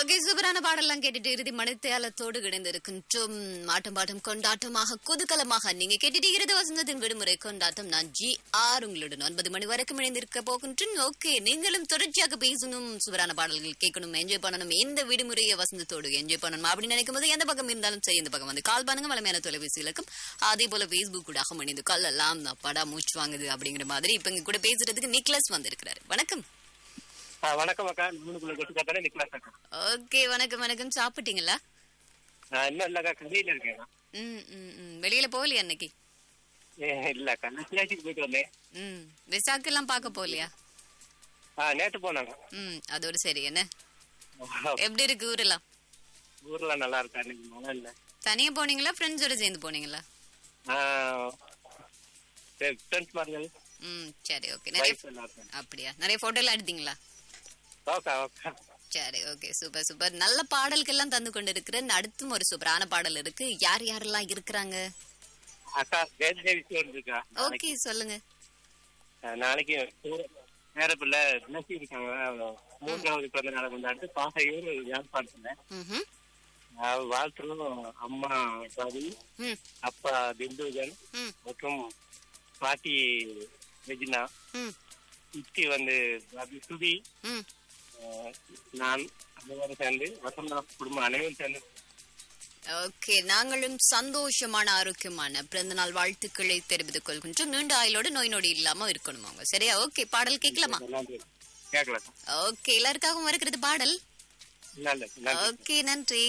okay சூப்பரான பாடலாம் கேட்டுட்டு இறுதி மணித்தேலத்தோடு இணைந்திருக்கின்றோம் ஆட்டம் பாட்டம் கொண்டாட்டமாக குதூகலமாக நீங்க கேட்டுட்டு இருக்கிறது வசந்தத்தின் விடுமுறை கொண்டாட்டம் நான் ஜி ஆர் உங்களுடன் ஒன்பது மணி வரைக்கும் இணைந்திருக்க போகின்றேன் ஓகே நீங்களும் தொடர்ச்சியாக பேசணும் சூப்பரான பாடல்கள் கேட்கணும் என்ஜாய் பண்ணணும் இந்த விடுமுறையை வசந்தத்தோடு என்ஜாய் பண்ணணும் அப்படின்னு நினைக்கும் போது எந்த பக்கம் இருந்தாலும் சரி இந்த பக்கம் வந்து கால் பண்ணுங்க வளமையான தொலைபேசி இலக்கம் அதே போல பேஸ்புக் கூட இணைந்து கல்லெல்லாம் அப்பாடா மூச்சு வாங்குது அப்படிங்கிற மாதிரி இப்ப இங்க கூட பேசுறதுக்கு நிக்லஸ் வந்திருக்கிறாரு வணக்கம் ஆ, வணக்கம் அக்கா மூணுக்குள்ள கொட்டு காத்தாலே நிக்கலாஸ் அக்கா ஓகே வணக்கம் வணக்கம் சாப்பிட்டீங்களா நான் இன்னும் இல்லக்கா கடையில இருக்கேன் ம் ம் ம் வெளியில போகலையா அன்னைக்கு ஏ, இல்ல அக்கா நான் சியாச்சிக்கு போயிட்டு வந்தேன் ம் விசாக்கெல்லாம் பார்க்க போகலையா ஆ நேத்து போனாங்க ம் அதோட சரி என்ன எப்படி இருக்கு ஊரெல்லாம் ஊர்ல நல்லா இருக்கா இன்னைக்கு மழை இல்ல தனியா போனீங்களா ஃப்ரெண்ட்ஸோட சேர்ந்து போனீங்களா ஃப்ரெண்ட்ஸ் மாதிரி ம் சரி ஓகே நிறைய வைஃப் எல்லாம் இருக்காங்க அப்படியா நிறைய போட்டோ எல்லாம் எடுத்தீங்களா ஓகே ஓகே சரி ஓகே சூப்பர் சூப்பர் நல்ல பாடல்கள்லாம் தந்து கொண்டு இருக்கிறேன் அடுத்தும் ஒரு சூப்பரான பாடல் இருக்கு யார் யாரெல்லாம் இருக்கிறாங்க அக்கா தேசிய விஷயம் இருக்கா ஓகே சொல்லுங்க நாளைக்கு வேற பிள்ளை நசி இருக்காங்க அவ மூன்றாவது பிறந்த நாளை கொண்டாடிட்டு பாசையூர் யாழ்ப்பாணத்துல ம் அவ வாழ்த்துறோம் அம்மா பாதி ம் அப்பா திண்டுகன் ம் மற்றும் பாட்டி ரெஜினா ம் இத்தி வந்து அது சுதி ம் அஹ், நான் அனைவரும் சேர்ந்து வசந்தா குடும்பம் அனைவரும் சேர்ந்து ஓகே நாங்களும் சந்தோஷமான ஆரோக்கியமான பிறந்தநாள் வாழ்த்துக்களை தெரிவித்துக் கொள்கின்றோம் நீண்ட ஆயுளோட நோய் நொடி இல்லாம இருக்கணும் அவங்க சரியா ஓகே பாடல் கேட்கலாமா நன்றி கேட்கலாம் ஓகே எல்லாருக்காகவும் இருக்கிறது பாடல் நல்ல நன்றி ஓகே நன்றி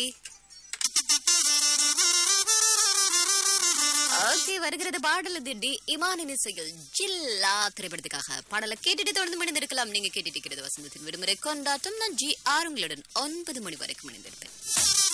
ஓகே வருகிறது பாடல் இது டி இமானின் இசையில் ஜில்லா திரைப்படத்துக்காக பாடலை கேட்டுட்டு தொடர்ந்து மணிந்திருக்கலாம் நீங்க கேட்டுட்டு இருக்கிறது வசந்தத்தின் விடுமுறை கொண்டாட்டம் நான் ஜி ஆறுங்களுடன் ஒன்பது மணி வரைக்கும் மணிந்திருப்பேன்